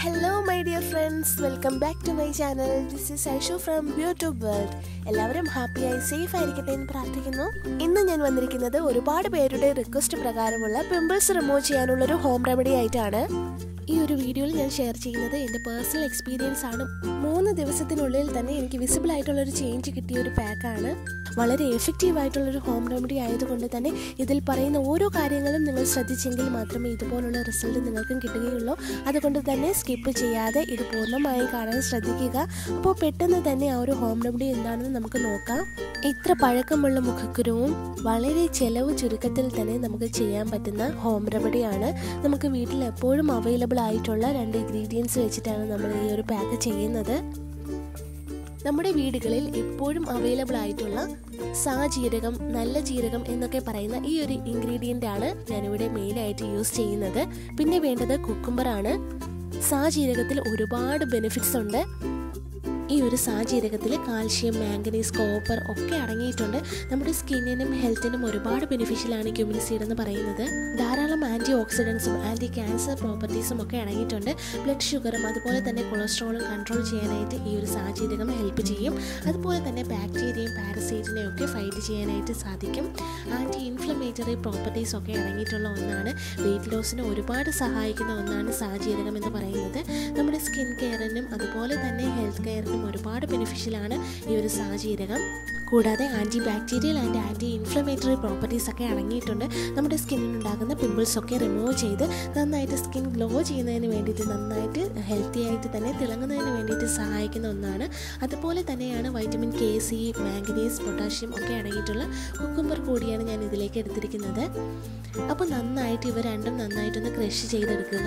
hello my dear friends welcome back to my channel this is Aishu from Beautube world എല്ലാവരും ഹാപ്പിയായി safe ആയിരിക്കട്ടെ എന്ന് പ്രാർത്ഥിക്കുന്നു ഇന്ന് ഞാൻ വന്നിരിക്കുന്നത് ഒരുപാട് പേരുടെ റിക്വസ്റ്റ് പ്രകാരമുള്ള പിമ്പിൾസ് റിമൂവ് ചെയ്യാനുള്ള ഒരു ഹോം റെമഡി ആയിട്ടാണ് ഈ ഒരു വീഡിയോയിൽ ഞാൻ ഷെയർ ചെയ്യുന്നത് എൻ്റെ പേഴ്സണൽ എക്സ്പീരിയൻസ് ആണ് മൂന്ന് ദിവസത്തിനുള്ളിൽ തന്നെ എനിക്ക് വിസിബിൾ ആയിട്ടുള്ള ഒരു ചേഞ്ച് കിട്ടിയ ഒരു പാക്കാണ് വളരെ എഫക്റ്റീവ് ആയിട്ടുള്ള ഒരു ഹോം റെമഡി ആയതുകൊണ്ട് തന്നെ ഇതിൽ പറയുന്ന ഓരോ കാര്യങ്ങളും നിങ്ങൾ ശ്രദ്ധിച്ചെങ്കിൽ മാത്രമേ ഇതുപോലുള്ള റിസൾട്ട് നിങ്ങൾക്കും കിട്ടുകയുള്ളൂ അതുകൊണ്ട് തന്നെ സ്കിപ്പ് ചെയ്യാതെ ഇത് പൂർണ്ണമായും കാണാൻ ശ്രദ്ധിക്കുക അപ്പോൾ പെട്ടെന്ന് തന്നെ ആ ഒരു ഹോം റെമഡി എന്താണെന്ന് നമുക്ക് നോക്കാം ഇത്ര പഴക്കമുള്ള മുഖക്കുരുവും വളരെ ചെലവ് ചുരുക്കത്തിൽ തന്നെ നമുക്ക് ചെയ്യാൻ പറ്റുന്ന ഹോം റെമഡിയാണ് നമുക്ക് വീട്ടിൽ എപ്പോഴും അവൈലബിൾ ആയിട്ടുള്ള രണ്ട് ഇൻഗ്രീഡിയൻസ് വെച്ചിട്ടാണ് നമ്മൾ ഈ ഒരു പാക്ക് ചെയ്യുന്നത് നമ്മുടെ വീടുകളിൽ എപ്പോഴും അവൈലബിൾ ആയിട്ടുള്ള സാ ജീരകം നല്ല ജീരകം എന്നൊക്കെ പറയുന്ന ഈ ഒരു ഇൻഗ്രീഡിയൻ്റ് ആണ് ഞാനിവിടെ മെയിനായിട്ട് യൂസ് ചെയ്യുന്നത് പിന്നെ വേണ്ടത് കുക്കുംബറാണ് സാ ജീരകത്തിൽ ഒരുപാട് ബെനിഫിറ്റ്സ് ഉണ്ട് ഈ ഒരു സാഹചര്യത്തിൽ കാൽഷ്യം മാംഗനീസ് കോപ്പർ ഒക്കെ അടങ്ങിയിട്ടുണ്ട് നമ്മുടെ സ്കിന്നിനും ഹെൽത്തിനും ഒരുപാട് ബെനിഫിഷ്യലാണ് ക്യൂമിൻ സീഡ് എന്ന് പറയുന്നത് ധാരാളം ആൻറ്റി ഓക്സിഡൻസും ആൻറ്റി ക്യാൻസർ പ്രോപ്പർട്ടീസും ഒക്കെ അടങ്ങിയിട്ടുണ്ട് ബ്ലഡ് ഷുഗറും അതുപോലെ തന്നെ കൊളസ്ട്രോളും കൺട്രോൾ ചെയ്യാനായിട്ട് ഈ ഒരു സാഹചര്യം ഹെൽപ്പ് ചെയ്യും അതുപോലെ തന്നെ ബാക്ടീരിയയും പാരസൈറ്റിനെയും ഒക്കെ ഫൈറ്റ് ചെയ്യാനായിട്ട് സാധിക്കും ആൻറ്റി ഇൻഫ്ലമേറ്ററി പ്രോപ്പർട്ടീസ് ഒക്കെ അടങ്ങിയിട്ടുള്ള ഒന്നാണ് വെയിറ്റ് ലോസിന് ഒരുപാട് സഹായിക്കുന്ന ഒന്നാണ് സാഹചര്യം എന്ന് പറയുന്നത് നമ്മുടെ സ്കിൻ കെയറിനും അതുപോലെ തന്നെ ഹെൽത്ത് കെയറിനും ഒരുപാട് ബെനിഫിഷ്യലാണ് ഈ ഒരു സാഹചര്യം കൂടാതെ anti bacterial and anti inflammatory properties ഒക്കെ അടങ്ങിയിട്ടുണ്ട് നമ്മുടെ സ്കിന്നിനുണ്ടാകുന്ന പിമ്പിൾസ് ഒക്കെ റിമൂവ് ചെയ്ത് നന്നായിട്ട് സ്കിൻ ഗ്ലോ ചെയ്യുന്നതിന് വേണ്ടിയിട്ട് നന്നായിട്ട് ഹെൽത്തി ആയിട്ട് തന്നെ തിളങ്ങുന്നതിന് വേണ്ടിയിട്ട് സഹായിക്കുന്ന ഒന്നാണ് അതുപോലെ തന്നെയാണ് vitamin K C manganese potassium ഒക്കെ അടങ്ങിയിട്ടുള്ള കുക്കുംബർ കൂടിയാണ് ഞാൻ ഇതിലേക്ക് എടുത്തിരിക്കുന്നത് അപ്പോൾ നന്നായിട്ട് ഇവ രണ്ടും നന്നായിട്ടൊന്ന് ക്രഷ് ചെയ്തെടുക്കുക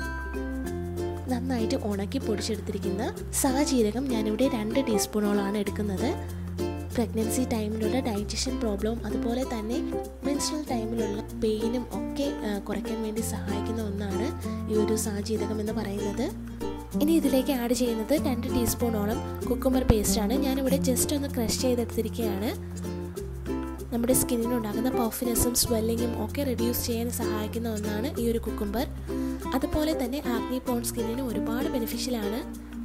നന്നായിട്ട് ഉണക്കി പൊടിച്ചെടുത്തിരിക്കുന്ന സാജീരകം ഞാനിവിടെ രണ്ട് ടീസ്പൂണോളാണ് എടുക്കുന്നത് പ്രഗ്നൻസി ടൈമിലുള്ള ഡൈജഷൻ പ്രോബ്ലവും അതുപോലെ തന്നെ മെൻസ്ട്രൽ ടൈമിലുള്ള പെയിനും ഒക്കെ കുറയ്ക്കാൻ വേണ്ടി സഹായിക്കുന്ന ഒന്നാണ് ഈ ഒരു സാജീരകം എന്ന് പറയുന്നത് ഇനി ഇതിലേക്ക് ആഡ് ചെയ്യുന്നത് രണ്ട് ടീസ്പൂണോളം കുക്കുംബർ പേസ്റ്റാണ് ഞാനിവിടെ ജസ്റ്റ് ഒന്ന് ക്രഷ് ചെയ്തെടുത്തിരിക്കുകയാണ് നമ്മുടെ സ്കിന്നിനുണ്ടാകുന്ന പഫിനെസ്സും സ്വെല്ലിങ്ങും ഒക്കെ റെഡ്യൂസ് ചെയ്യാൻ സഹായിക്കുന്ന ഒന്നാണ് ഈ ഒരു കുക്കുംബർ അതുപോലെ തന്നെ ആഗ്നി പോൺ സ്കിന്നിന് ഒരുപാട് ബെനിഫിഷ്യലാണ്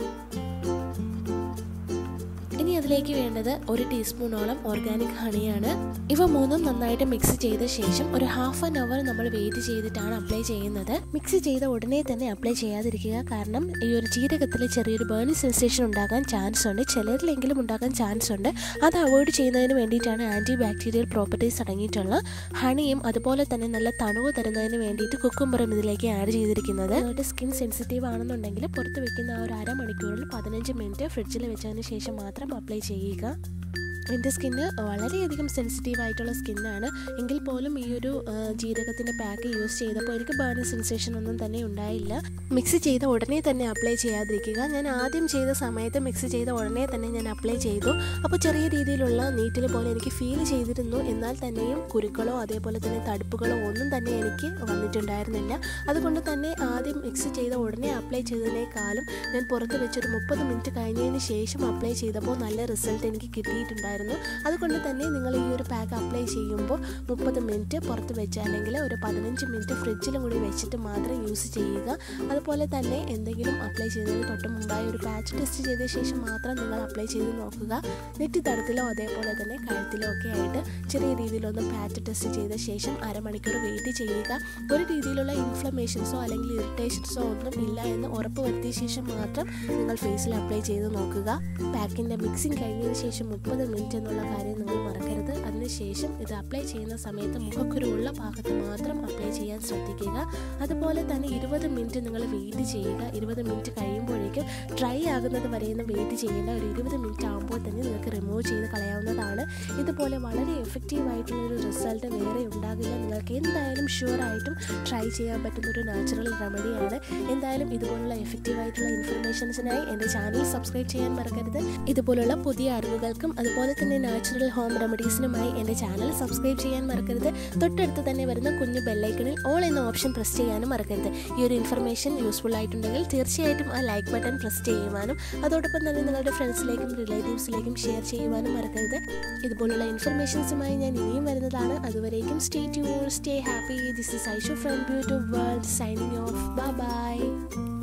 ഇനി അതിലേക്ക് വേണ്ടത് ഒരു ടീസ്പൂണോളം ഓർഗാനിക് ഹണിയാണ് ഇവ മൂന്നും നന്നായിട്ട് മിക്സ് ചെയ്ത ശേഷം ഒരു ഹാഫ് ആൻ അവർ നമ്മൾ വെയിറ്റ് ചെയ്തിട്ടാണ് അപ്ലൈ ചെയ്യുന്നത് മിക്സ് ചെയ്ത ഉടനെ തന്നെ അപ്ലൈ ചെയ്യാതിരിക്കുക കാരണം ഈ ഒരു ജീരകത്തിൽ ചെറിയൊരു ബേണിംഗ് സെൻസേഷൻ ഉണ്ടാകാൻ ചാൻസ് ഉണ്ട് ചിലരിലെങ്കിലും ഉണ്ടാകാൻ ചാൻസ് ഉണ്ട് അത് അവോയ്ഡ് ചെയ്യുന്നതിന് വേണ്ടിയിട്ടാണ് ആൻറ്റി ബാക്ടീരിയൽ പ്രോപ്പർട്ടീസ് അടങ്ങിയിട്ടുള്ള ഹണിയും അതുപോലെ തന്നെ നല്ല തണുവ് തരുന്നതിന് വേണ്ടിയിട്ട് കുക്കുംബറും ഇതിലേക്ക് ആഡ് ചെയ്തിരിക്കുന്നത് നിങ്ങളുടെ സ്കിൻ സെൻസിറ്റീവ് ആണെന്നുണ്ടെങ്കിൽ പുറത്ത് വെക്കുന്ന ആ ഒരു അരമണിക്കൂറിൽ പതിനഞ്ച് മിനിറ്റ് ഫ്രിഡ്ജിൽ വെച്ചതിന് ശേഷം മാത്രം അപ്ലൈ ചെയ്യുക എൻ്റെ സ്കിന്ന് വളരെയധികം സെൻസിറ്റീവ് ആയിട്ടുള്ള സ്കിന്നാണ് എങ്കിൽ പോലും ഈ ഒരു ജീരകത്തിൻ്റെ പാക്ക് യൂസ് ചെയ്തപ്പോൾ എനിക്ക് ബേണിംഗ് സെൻസേഷൻ ഒന്നും തന്നെ ഉണ്ടായില്ല മിക്സ് ചെയ്ത ഉടനെ തന്നെ അപ്ലൈ ചെയ്യാതിരിക്കുക ഞാൻ ആദ്യം ചെയ്ത സമയത്ത് മിക്സ് ചെയ്ത ഉടനെ തന്നെ ഞാൻ അപ്ലൈ ചെയ്തു അപ്പോൾ ചെറിയ രീതിയിലുള്ള നീറ്റിൽ പോലെ എനിക്ക് ഫീൽ ചെയ്തിരുന്നു എന്നാൽ തന്നെയും കുരുക്കളോ അതേപോലെ തന്നെ തടുപ്പുകളോ ഒന്നും തന്നെ എനിക്ക് വന്നിട്ടുണ്ടായിരുന്നില്ല അതുകൊണ്ട് തന്നെ ആദ്യം മിക്സ് ചെയ്ത ഉടനെ അപ്ലൈ ചെയ്തതിനേക്കാളും ഞാൻ പുറത്ത് വെച്ചൊരു മുപ്പത് മിനിറ്റ് കഴിഞ്ഞതിന് ശേഷം അപ്ലൈ ചെയ്തപ്പോൾ നല്ല റിസൾട്ട് എനിക്ക് കിട്ടിയിട്ടുണ്ടായിരുന്നു ഉണ്ടായിരുന്നു അതുകൊണ്ട് തന്നെ നിങ്ങൾ ഈ ഒരു പാക്ക് അപ്ലൈ ചെയ്യുമ്പോൾ മുപ്പത് മിനിറ്റ് പുറത്ത് വെച്ച് അല്ലെങ്കിൽ ഒരു പതിനഞ്ച് മിനിറ്റ് ഫ്രിഡ്ജിലും കൂടി വെച്ചിട്ട് മാത്രം യൂസ് ചെയ്യുക അതുപോലെ തന്നെ എന്തെങ്കിലും അപ്ലൈ ചെയ്യുന്നതിന് തൊട്ട് മുമ്പായി ഒരു പാച്ച് ടെസ്റ്റ് ചെയ്ത ശേഷം മാത്രം നിങ്ങൾ അപ്ലൈ ചെയ്ത് നോക്കുക നെറ്റി തടത്തിലോ അതേപോലെ തന്നെ കഴുത്തിലോ ഒക്കെ ആയിട്ട് ചെറിയ രീതിയിലൊന്ന് പാച്ച് ടെസ്റ്റ് ചെയ്ത ശേഷം അരമണിക്കൂർ വെയിറ്റ് ചെയ്യുക ഒരു രീതിയിലുള്ള ഇൻഫ്ലമേഷൻസോ അല്ലെങ്കിൽ ഇറിറ്റേഷൻസോ ഒന്നും ഇല്ല എന്ന് ഉറപ്പ് വരുത്തിയ ശേഷം മാത്രം നിങ്ങൾ ഫേസിൽ അപ്ലൈ ചെയ്ത് നോക്കുക പാക്കിൻ്റെ മിക്സിങ് കഴിഞ്ഞതിന് ശേഷം മുപ്പത് മിനിറ്റ് എന്നുള്ള കാര്യം നിങ്ങൾ മറക്കരുത് അതിനുശേഷം ഇത് അപ്ലൈ ചെയ്യുന്ന സമയത്ത് മുഖക്കുരുവുള്ള ഭാഗത്ത് മാത്രം അപ്ലൈ ചെയ്യാൻ ശ്രദ്ധിക്കുക അതുപോലെ തന്നെ ഇരുപത് മിനിറ്റ് നിങ്ങൾ വെയിറ്റ് ചെയ്യുക ഇരുപത് മിനിറ്റ് കഴിയുമ്പോഴേക്കും ഡ്രൈ ആകുന്നത് വരെയൊന്നും വെയിറ്റ് ചെയ്യേണ്ട ഒരു ഇരുപത് മിനിറ്റ് ആകുമ്പോൾ തന്നെ നിങ്ങൾക്ക് റിമൂവ് ചെയ്ത് കളയാവുന്നതാണ് ഇതുപോലെ വളരെ എഫക്റ്റീവ് ആയിട്ടുള്ള ഒരു റിസൾട്ട് വേറെ ഉണ്ടാകില്ല നിങ്ങൾക്ക് എന്തായാലും ഷുവറായിട്ടും ട്രൈ ചെയ്യാൻ പറ്റുന്ന ഒരു നാച്ചുറൽ റെമഡിയാണ് എന്തായാലും ഇതുപോലുള്ള എഫക്റ്റീവ് ആയിട്ടുള്ള ഇൻഫർമേഷൻസിനായി എൻ്റെ ചാനൽ സബ്സ്ക്രൈബ് ചെയ്യാൻ മറക്കരുത് ഇതുപോലുള്ള പുതിയ അറിവുകൾക്കും അതുപോലെ തന്നെ നാച്ചുറൽ ഹോം റെമഡീസിനുമായി എൻ്റെ ചാനൽ സബ്സ്ക്രൈബ് ചെയ്യാൻ മറക്കരുത് തൊട്ടടുത്ത് തന്നെ വരുന്ന കുഞ്ഞു ബെല്ലൈക്കണിൽ ഓൾ എന്ന ഓപ്ഷൻ പ്രസ് ചെയ്യാനും മറക്കരുത് ഈ ഒരു ഇൻഫർമേഷൻ യൂസ്ഫുൾ ആയിട്ടുണ്ടെങ്കിൽ തീർച്ചയായിട്ടും ആ ലൈക്ക് ബട്ടൺ പ്രസ് ചെയ്യുവാനും അതോടൊപ്പം തന്നെ നിങ്ങളുടെ ഫ്രണ്ട്സിലേക്കും റിലേറ്റീവ്സിലേക്കും ഷെയർ ചെയ്യുവാനും മറക്കരുത് ഇതുപോലുള്ള ഇൻഫർമേഷൻസുമായി ഞാൻ ഇനിയും വരുന്നതാണ് അതുവരേക്കും stay tune stay happy this is Aishu from Beautube world signing off by